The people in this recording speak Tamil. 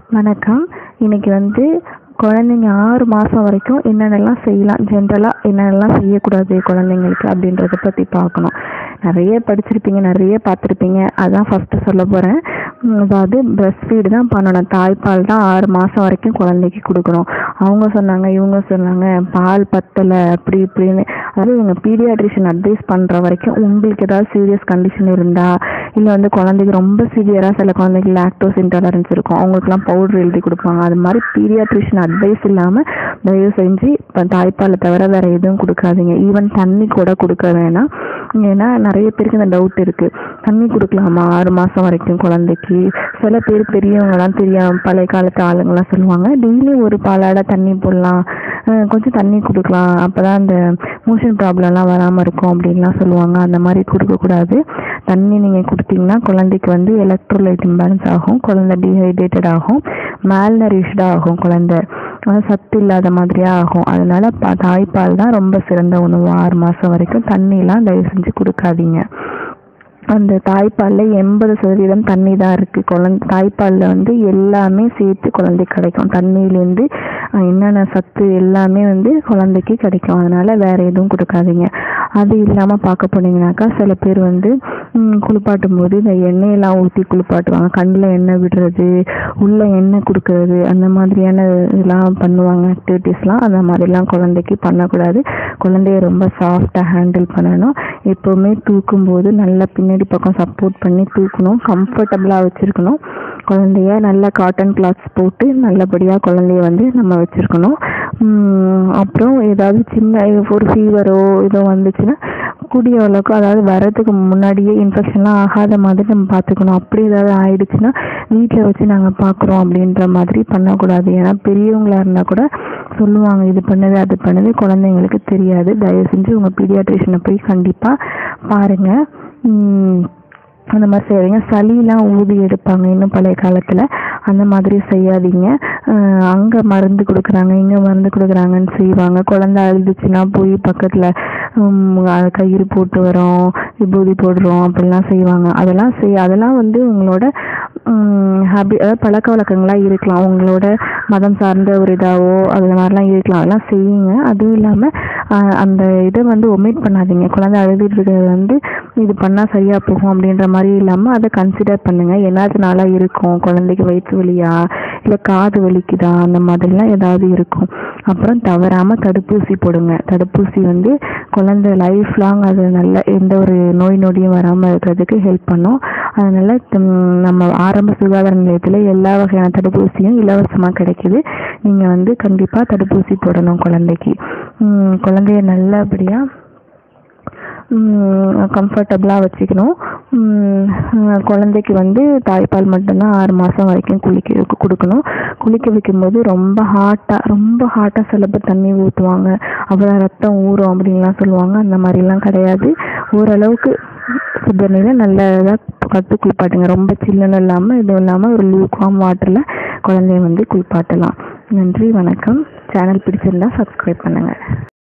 வணக்கம் இன்னைக்கு வந்து குழந்தைங்க ஆறு மாதம் வரைக்கும் என்னென்னலாம் செய்யலாம் ஜென்ரலாக என்னென்னலாம் செய்யக்கூடாது குழந்தைங்களுக்கு அப்படின்றத பற்றி பார்க்கணும் நிறைய படிச்சிருப்பீங்க நிறைய பார்த்துருப்பீங்க அதான் ஃபஸ்ட்டு சொல்ல போகிறேன் அதாவது பிரஸ்ட் ஃபீடு தான் பண்ணணும் தாய்ப்பால் தான் ஆறு மாதம் வரைக்கும் குழந்தைக்கு கொடுக்கணும் அவங்க சொன்னாங்க இவங்க சொன்னாங்க பால் பத்தலை அப்படி இப்படின்னு அதாவது இவங்க பீடியாட்ரிஷியன் அட்வைஸ் பண்ணுற வரைக்கும் உங்களுக்கு ஏதாவது சீரியஸ் கண்டிஷன் இருந்தால் இல்லை வந்து குழந்தைக்கு ரொம்ப சிவியராக சில குழந்தைக்கு லாக்டோஸ் இன்டாலரன்ஸ் இருக்கும் அவங்களுக்குலாம் பவுடர் எழுதி கொடுப்பாங்க அது மாதிரி பீடியாட்ரிஷியன் அட்வைஸ் இல்லாமல் தயவு செஞ்சு இப்போ தாய்ப்பாலை தவிர வேறு எதுவும் கொடுக்காதீங்க ஈவன் தண்ணி கூட கொடுக்க வேணாம் ஏன்னா நிறைய பேருக்கு இந்த டவுட் இருக்குது தண்ணி கொடுக்கலாமா ஆறு மாதம் வரைக்கும் குழந்தைக்கு சில பேர் பெரியவங்கலாம் தெரியாம பழைய காலத்து ஆளுங்கலாம் சொல்லுவாங்க டெய்லி ஒரு பாலாடை தண்ணி போடலாம் அஹ் கொஞ்சம் தண்ணி கொடுக்கலாம் அப்போ தான் அந்த மோஷன் ப்ராப்ளம்லாம் வராமல் இருக்கும் அப்படின்லாம் சொல்லுவாங்க அந்த மாதிரி கொடுக்கக்கூடாது தண்ணி நீங்கள் கொடுத்தீங்கன்னா குழந்தைக்கு வந்து எலக்ட்ரோலைட் இம்பேலன்ஸ் ஆகும் குழந்தை டீஹைட்ரேட்டட் ஆகும் மேல்நரிஷ்டாக ஆகும் குழந்தை அதாவது சத்து இல்லாத மாதிரியா ஆகும் அதனால ப- தாய்ப்பால் தான் ரொம்ப சிறந்த உணவு ஆறு மாதம் வரைக்கும் தண்ணிலாம் தயவு செஞ்சு கொடுக்காதீங்க அந்த தாய்ப்பாலில் எண்பது சதவீதம் தண்ணி தான் இருக்குது குழந்தை தாய்ப்பாலில் வந்து எல்லாமே சேர்த்து குழந்தைக்கு கிடைக்கும் தண்ணியிலேருந்து அஹ், என்னென்ன சத்து எல்லாமே வந்து குழந்தைக்கு கிடைக்கும் அதனால வேற எதுவும் கொடுக்காதீங்க அது இல்லாமல் பார்க்க போனீங்கன்னாக்கா சில பேர் வந்து ம், குளிப்பாட்டும் போது இந்த எண்ணெயெல்லாம் ஊற்றி குளிப்பாட்டுவாங்க கண்ணில் எண்ணெய் விடுறது உள்ள எண்ணெய் கொடுக்கறது அந்த மாதிரியான இதெல்லாம் பண்ணுவாங்க ஆக்டிவிட்டீஸ்லாம் அந்த மாதிரிலாம் குழந்தைக்கு பண்ணக்கூடாது குழந்தைய ரொம்ப சாஃப்டாக ஹேண்டில் பண்ணணும் எப்போவுமே தூக்கும்போது நல்லா பின்னாடி பக்கம் சப்போர்ட் பண்ணி தூக்கணும் கம்ஃபர்டபுளாக வச்சுருக்கணும் குழந்தைய நல்ல காட்டன் கிளாத்ஸ் போட்டு நல்லபடியாக குழந்தைய வந்து நம்ம வச்சுருக்கணும் அப்புறம் ஏதாவது சின்ன ஒரு ஃபீவரோ இதோ வந்துச்சுன்னா கூடிய அளவுக்கு அதாவது வர்றதுக்கு முன்னாடியே இன்ஃபெக்ஷன்லாம் ஆகாத மாதிரி நம்ம பார்த்துக்கணும் அப்படி ஏதாவது ஆயிடுச்சுன்னா வீட்டில் வச்சு நாங்கள் பார்க்குறோம் அப்படின்ற மாதிரி பண்ணக்கூடாது ஏன்னா பெரியவங்களா இருந்தால் கூட சொல்லுவாங்க இது பண்ணுது அது பண்ணுது குழந்தைங்களுக்கு தெரியாது தயவு செஞ்சு உங்கள் பீடியாட்ரிஷனை போய் கண்டிப்பாக பாருங்கள் அந்த மாதிரி செய்யாதீங்க சளியெலாம் ஊதி எடுப்பாங்க இன்னும் பழைய காலத்தில் அந்த மாதிரி செய்யாதீங்க அங்கே மருந்து கொடுக்குறாங்க இங்கே மருந்து கொடுக்குறாங்கன்னு செய்வாங்க குழந்தை அழுதுச்சுன்னா போய் பக்கத்தில் கயிறு போட்டு வரோம் விபூதி போடுறோம் அப்படிலாம் செய்வாங்க அதெல்லாம் செய் அதெல்லாம் வந்து உங்களோட ஹாபி அதாவது பழக்க வழக்கங்களாக இருக்கலாம் உங்களோட மதம் சார்ந்த ஒரு இதாவோ அது மாதிரிலாம் இருக்கலாம் அதெல்லாம் செய்யுங்க அதுவும் இல்லாமல் அந்த இதை வந்து ஒமிட் பண்ணாதீங்க குழந்தை அழுதுட்டு இருக்கிறது வந்து இது பண்ணால் சரியாக போகும் அப்படின்ற மாதிரி இல்லாமல் அதை கன்சிடர் பண்ணுங்கள் என்னதுனால இருக்கும் குழந்தைக்கு வயிற்று வலியா இல்லை காது வலிக்குதா அந்த மாதிரிலாம் ஏதாவது இருக்கும் அப்புறம் தவறாமல் தடுப்பூசி போடுங்க தடுப்பூசி வந்து குழந்தை லைஃப் லாங் அது நல்ல எந்த ஒரு நோய் நொடியும் வராமல் இருக்கிறதுக்கு ஹெல்ப் பண்ணும் அதனால ம், நம்ம ஆரம்ப சுகாதார நிலையத்தில் எல்லா வகையான தடுப்பூசியும் இலவசமாக கிடைக்குது நீங்கள் வந்து கண்டிப்பாக தடுப்பூசி போடணும் குழந்தைக்கு ம், குழந்தைய நல்லபடியாக கம்ஃபர்டபுளாக வச்சுக்கணும் ம், அஹ் குழந்தைக்கு வந்து தாய்ப்பால் மட்டும்தான் ஆறு மாதம் வரைக்கும் குளிக்க கொடுக்கணும் குளிக்க வைக்கும்போது ரொம்ப ஹாட்டாக ரொம்ப ஹாட்டாக சில பேர் தண்ணி ஊற்றுவாங்க அப்புறம் ரத்தம் ஊறும் அப்படின்லாம் சொல்லுவாங்க அந்த மாதிரிலாம் கிடையாது ஓரளவுக்கு சுடுதண்ணியில் நல்ல இதாக கற்று குளிப்பாட்டுங்க ரொம்ப சில்லுன்னு இல்லாமல் இதுவும் இல்லாமல் ஒரு லூக்வாம் வாட்டரில் குழந்தைய வந்து குளிப்பாட்டலாம் நன்றி வணக்கம் சேனல் பிடிச்சிருந்தா சப்ஸ்கிரைப் பண்ணுங்கள்